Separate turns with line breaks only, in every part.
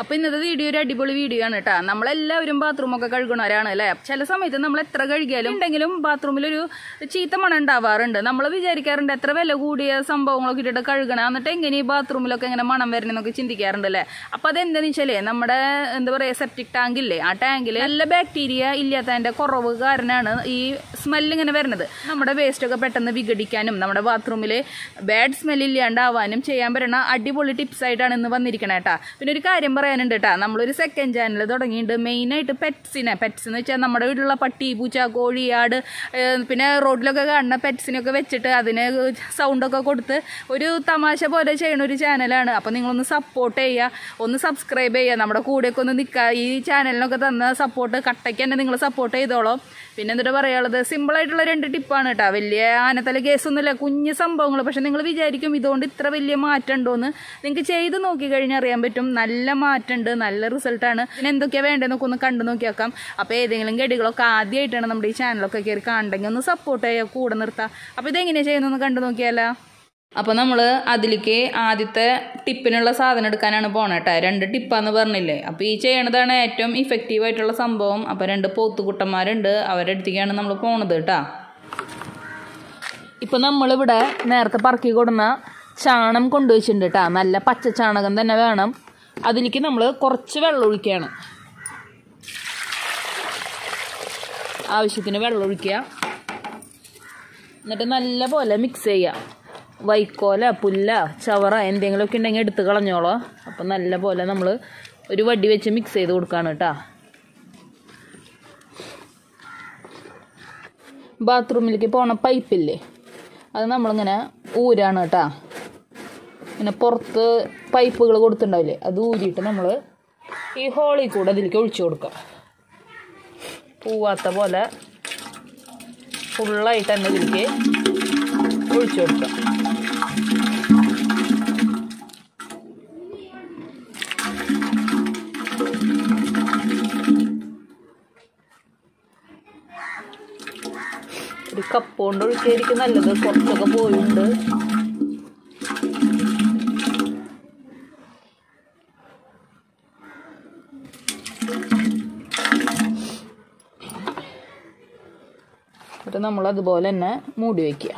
അപ്പൊ ഇന്നത്തെ വീഡിയോ ഒരു അടിപൊളി വീഡിയോ ആണ് കേട്ടോ നമ്മളെല്ലാവരും ബാത്റൂം ഒക്കെ കഴുകണവരാണ് അല്ലെ ചില സമയത്ത് നമ്മൾ എത്ര കഴുകിയാലും ഉണ്ടെങ്കിലും ബാത്റൂമിൽ ഒരു ചീത്ത മണം ഉണ്ടാവാറുണ്ട് നമ്മൾ വിചാരിക്കാറുണ്ട് എത്ര വില കൂടിയ സംഭവങ്ങളൊക്കെ ഇട്ടിട്ട് കഴുകണം എന്നിട്ട് എങ്ങനെ ഈ ബാത്റൂമിലൊക്കെ എങ്ങനെ മണം വരണമെന്നൊക്കെ ചിന്തിക്കാറുണ്ട് അല്ലേ അപ്പൊ അതെന്താന്ന് വെച്ചാലേ നമ്മുടെ എന്താ പറയാ സെപ്റ്റിക് ടാങ്ക് ഇല്ലേ ആ ടാങ്കിൽ നല്ല ബാക്ടീരിയ ഇല്ലാത്തതിന്റെ കുറവ് കാരണമാണ് ഈ സ്മെല്ല് ഇങ്ങനെ വരുന്നത് നമ്മുടെ വേസ്റ്റ് ഒക്കെ പെട്ടെന്ന് വിഘടിക്കാനും നമ്മുടെ ബാത്റൂമിൽ ബാഡ് സ്മെൽ ഇല്ലാണ്ടാവാനും ചെയ്യാൻ പറ്റുന്ന അടിപൊളി ടിപ്സ് ആയിട്ടാണ് ഇന്ന് വന്നിരിക്കണേ കേട്ടാ പിന്നെ ഒരു കാര്യം പറയാനുണ്ട് കേട്ടാ നമ്മളൊരു സെക്കൻഡ് ചാനൽ തുടങ്ങിയിട്ട് മെയിനായിട്ട് പെറ്റ്സിനെ പെറ്റ്സ് എന്ന് വെച്ചാൽ നമ്മുടെ വീട്ടിലുള്ള പട്ടി പൂച്ച കോഴി ആട് ഏഹ് പിന്നെ റോഡിലൊക്കെ കാണുന്ന പെറ്റ്സിനൊക്കെ വെച്ചിട്ട് അതിന് സൗണ്ടൊക്കെ കൊടുത്ത് ഒരു തമാശ പോലെ ചെയ്യുന്ന ഒരു ചാനലാണ് അപ്പോൾ നിങ്ങളൊന്ന് സപ്പോർട്ട് ചെയ്യുക ഒന്ന് സബ്സ്ക്രൈബ് ചെയ്യുക നമ്മുടെ കൂടെയൊക്കെ ഒന്ന് നിൽക്കുക ഈ ചാനലിനൊക്കെ തന്ന സപ്പോർട്ട് കട്ടയ്ക്ക് തന്നെ നിങ്ങൾ സപ്പോർട്ട് ചെയ്തോളൂ പിന്നെ എന്നിട്ട് പറയാനുള്ളത് സിമ്പിളായിട്ടുള്ള രണ്ട് ടിപ്പാണ് കേട്ടോ വലിയ ആനത്തല കേസൊന്നുമില്ല കുഞ്ഞ് സംഭവങ്ങൾ പക്ഷെ നിങ്ങൾ വിചാരിക്കും ഇതുകൊണ്ട് ഇത്ര വലിയ മാറ്റം ഉണ്ടോയെന്ന് നിങ്ങൾക്ക് ചെയ്ത് നോക്കി കഴിഞ്ഞാൽ അറിയാൻ പറ്റും നല്ല മാറ്റമുണ്ട് നല്ല റിസൾട്ടാണ് പിന്നെ എന്തൊക്കെയാണ് വേണ്ടതെന്നൊക്കെ ഒന്ന് കണ്ടു നോക്കി വെക്കാം അപ്പോൾ ഏതെങ്കിലും ഗഡികളൊക്കെ ആദ്യമായിട്ടാണ് നമ്മുടെ ഈ ചാനലൊക്കെ കയറി കാണണമെങ്കിൽ ഒന്ന് സപ്പോർട്ട് ചെയ്യുക കൂടെ നിർത്താം അപ്പോൾ ഇതെങ്ങനെയാണ് ചെയ്യുന്നതെന്ന് കണ്ടു നോക്കിയാലോ അപ്പോൾ നമ്മൾ അതിലേക്ക് ആദ്യത്തെ ടിപ്പിനുള്ള സാധനം എടുക്കാനാണ് പോണേട്ടെ രണ്ട് ടിപ്പാന്ന് പറഞ്ഞില്ലേ അപ്പോൾ ഈ ചെയ്യണതാണ് ഏറ്റവും ഇഫക്റ്റീവ് ആയിട്ടുള്ള സംഭവം അപ്പോൾ രണ്ട് പോത്തുകുട്ടന്മാരുണ്ട് അവരുടെ അടുത്തേക്കാണ് നമ്മൾ പോണത് കേട്ടാ ഇപ്പം നമ്മളിവിടെ നേരത്തെ പറക്കി കൊടുന്ന ചാണം കൊണ്ടുവച്ചിട്ടുണ്ട് കേട്ടോ നല്ല പച്ച ചാണകം തന്നെ വേണം അതിലേക്ക് നമ്മൾ കുറച്ച് വെള്ളം ഒഴിക്കുകയാണ് ആവശ്യത്തിന് വെള്ളം ഒഴിക്കുക എന്നിട്ട് നല്ല പോലെ മിക്സ് ചെയ്യുക വൈക്കോല പുല്ല ചവറ എന്തെങ്കിലുമൊക്കെ ഉണ്ടെങ്കിൽ എടുത്ത് കളഞ്ഞോളോ അപ്പം നല്ല പോലെ നമ്മൾ ഒരു വടി വെച്ച് മിക്സ് ചെയ്ത് കൊടുക്കുകയാണ് കേട്ടോ ബാത്റൂമിലേക്ക് പോണ പൈപ്പില്ലേ അത് നമ്മളിങ്ങനെ ഊരാണ് കേട്ടോ ഇങ്ങനെ പുറത്ത് പൈപ്പുകൾ കൊടുത്തിട്ടുണ്ടാവില്ലേ അത് ഊരിയിട്ട് നമ്മൾ ഈ ഹോളിൽ കൂടെ അതിലേക്ക് ഒഴിച്ചു കൊടുക്കാം പോവാത്ത പോലെ ഫുള്ളായിട്ട് തന്നെ ഇതിലേക്ക് ഒഴിച്ചു കൊടുക്കാം ഒരു കപ്പ് കൊണ്ട് ഒഴിക്കായിരിക്കും നല്ലത് കുറച്ചൊക്കെ പോയിട്ടുണ്ട് എന്നിട്ട് നമ്മൾ അതുപോലെ തന്നെ മൂടി വയ്ക്കുക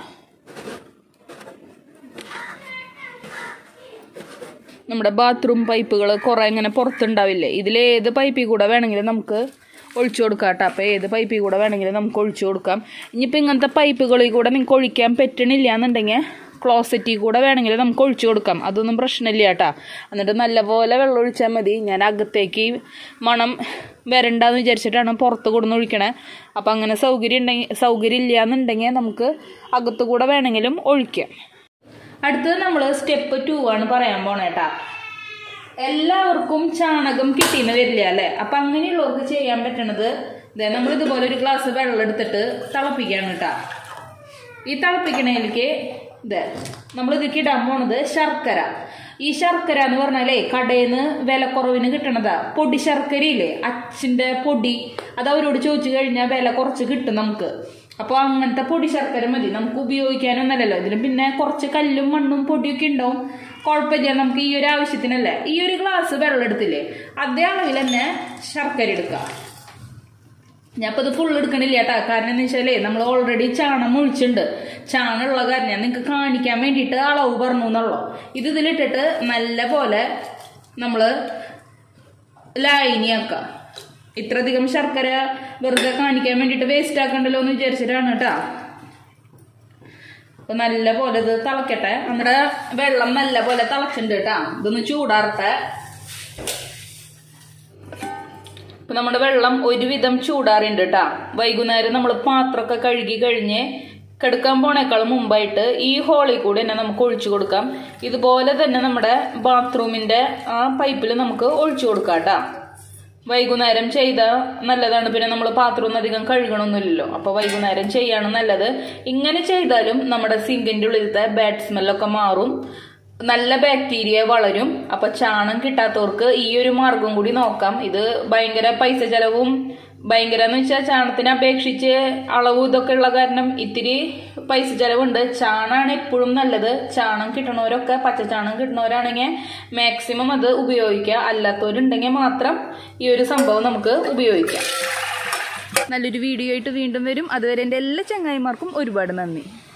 നമ്മുടെ ബാത്റൂം പൈപ്പുകൾ കുറേ ഇങ്ങനെ പുറത്തുണ്ടാവില്ലേ ഇതിലേത് പൈപ്പിൽ കൂടെ വേണമെങ്കിലും നമുക്ക് ഒഴിച്ചു കൊടുക്കാം കേട്ടോ അപ്പോൾ ഏത് പൈപ്പിൽ കൂടെ വേണമെങ്കിലും നമുക്ക് ഒഴിച്ചു കൊടുക്കാം ഇനിയിപ്പോൾ ഇങ്ങനത്തെ പൈപ്പുകളിൽ കൂടെ നിങ്ങൾക്ക് ഒഴിക്കാൻ പറ്റണില്ല എന്നുണ്ടെങ്കിൽ ക്ലോസറ്റിൽ കൂടെ വേണമെങ്കിൽ നമുക്ക് ഒഴിച്ചു കൊടുക്കാം അതൊന്നും പ്രശ്നമില്ല കേട്ടോ എന്നിട്ട് നല്ലപോലെ വെള്ളം ഒഴിച്ചാൽ മതി ഞാൻ അകത്തേക്ക് മണം വരണ്ടെന്ന് വിചാരിച്ചിട്ടാണ് പുറത്ത് കൊടുന്ന് ഒഴിക്കണേ അപ്പം അങ്ങനെ സൗകര്യം ഉണ്ടെങ്കിൽ സൗകര്യം ഇല്ല എന്നുണ്ടെങ്കിൽ നമുക്ക് അകത്ത് കൂടെ വേണമെങ്കിലും ഒഴിക്കാം അടുത്തത് നമ്മൾ സ്റ്റെപ്പ് ടു ആണ് പറയാൻ പോണേട്ടാ എല്ലാവർക്കും ചാണകം കിട്ടിയെന്ന് വരില്ല അല്ലേ അപ്പം അങ്ങനെയുള്ളവർക്ക് ചെയ്യാൻ പറ്റണത് ഇതേ നമ്മൾ ഇതുപോലെ ഒരു ഗ്ലാസ് വെള്ളം എടുത്തിട്ട് തിളപ്പിക്കുകയാണ് കേട്ടോ ഈ തിളപ്പിക്കണതിലേക്ക് ഇത് നമ്മൾ ഇതിലേക്ക് ഇടാൻ പോണത് ശർക്കര ഈ ശർക്കര എന്ന് പറഞ്ഞാലേ കടയിൽ നിന്ന് വിലക്കുറവിന് കിട്ടണതാ പൊടി ശർക്കരയില്ലേ അച്ഛൻ്റെ പൊടി അത് അവരോട് ചോദിച്ചു കഴിഞ്ഞാൽ വില കുറച്ച് കിട്ടും നമുക്ക് അപ്പോൾ അങ്ങനത്തെ പൊടി ശർക്കര മതി നമുക്ക് ഉപയോഗിക്കാനൊന്നല്ലല്ലോ ഇതിന് പിന്നെ കുറച്ച് കല്ലും മണ്ണും പൊടിയൊക്കെ ഉണ്ടാവും കുഴപ്പമില്ല നമുക്ക് ഈ ഒരു ആവശ്യത്തിനല്ലേ ഈ ഒരു ഗ്ലാസ് വെള്ളം എടുത്തില്ലേ അതേ അളവിൽ തന്നെ ശർക്കര എടുക്കാം ഞാൻ ഇപ്പോൾ ഇത് ഫുൾ എടുക്കണില്ല കേട്ടോ കാരണം എന്ന് വെച്ചാലേ നമ്മൾ ഓൾറെഡി ചാണം ഒഴിച്ചിട്ടുണ്ട് ചാണം ഉള്ള കാരണം ഞാൻ നിങ്ങൾക്ക് കാണിക്കാൻ വേണ്ടിയിട്ട് അളവ് പറഞ്ഞു എന്നുള്ളൂ ഇത് ഇതിലിട്ടിട്ട് നല്ല പോലെ നമ്മൾ ലായനിയാക്കാം ഇത്രയധികം ശർക്കര വെറുതെ കാണിക്കാൻ വേണ്ടിയിട്ട് വേസ്റ്റ് ആക്കണ്ടല്ലോ എന്ന് വിചാരിച്ചിട്ടാണ് കേട്ടോ അപ്പൊ നല്ല പോലെ ഇത് തിളക്കട്ടെ നമ്മുടെ വെള്ളം നല്ല പോലെ തിളച്ചിട്ടുണ്ട് കേട്ടാ ഇതൊന്ന് ചൂടാറട്ടെ ഇപ്പൊ നമ്മുടെ വെള്ളം ഒരുവിധം ചൂടാറിണ്ട് കേട്ടാ വൈകുന്നേരം നമ്മൾ പാത്രമൊക്കെ കഴുകി കഴിഞ്ഞ് കിടക്കാൻ പോണേക്കാളും മുമ്പായിട്ട് ഈ ഹോളിൽ കൂടി തന്നെ നമുക്ക് ഒഴിച്ചു കൊടുക്കാം ഇതുപോലെ തന്നെ നമ്മുടെ ബാത്റൂമിന്റെ ആ പൈപ്പിൽ നമുക്ക് ഒഴിച്ചു കൊടുക്കാം കേട്ടാ വൈകുന്നേരം ചെയ്താൽ നല്ലതാണ് പിന്നെ നമ്മൾ പാത്രം ഒന്നും അധികം കഴുകണമൊന്നുമില്ലല്ലോ അപ്പോൾ വൈകുന്നേരം ചെയ്യാണ് നല്ലത് ഇങ്ങനെ ചെയ്താലും നമ്മുടെ സിങ്കിന്റെ ഉള്ളിലത്തെ ബാഡ് സ്മെല്ലൊക്കെ മാറും നല്ല ബാക്ടീരിയ വളരും അപ്പൊ ചാണം കിട്ടാത്തവർക്ക് ഈ ഒരു മാർഗം കൂടി നോക്കാം ഇത് ഭയങ്കര പൈസ ചെലവും ഭയങ്കര എന്ന് വെച്ചാൽ ചാണത്തിന് അപേക്ഷിച്ച് അളവ് ഇതൊക്കെ ഉള്ള കാരണം ഇത്തിരി പൈസ ചെലവുണ്ട് ചാണാണ് എപ്പോഴും നല്ലത് ചാണം കിട്ടണവരൊക്കെ പച്ചച്ചാണം കിട്ടണവരാണെങ്കിൽ മാക്സിമം അത് ഉപയോഗിക്കുക അല്ലാത്തവരുണ്ടെങ്കിൽ മാത്രം ഈ ഒരു സംഭവം നമുക്ക് ഉപയോഗിക്കാം നല്ലൊരു വീഡിയോ ആയിട്ട് വീണ്ടും വരും അതുവരെ എൻ്റെ എല്ലാ ചങ്ങായിമാർക്കും ഒരുപാട് നന്ദി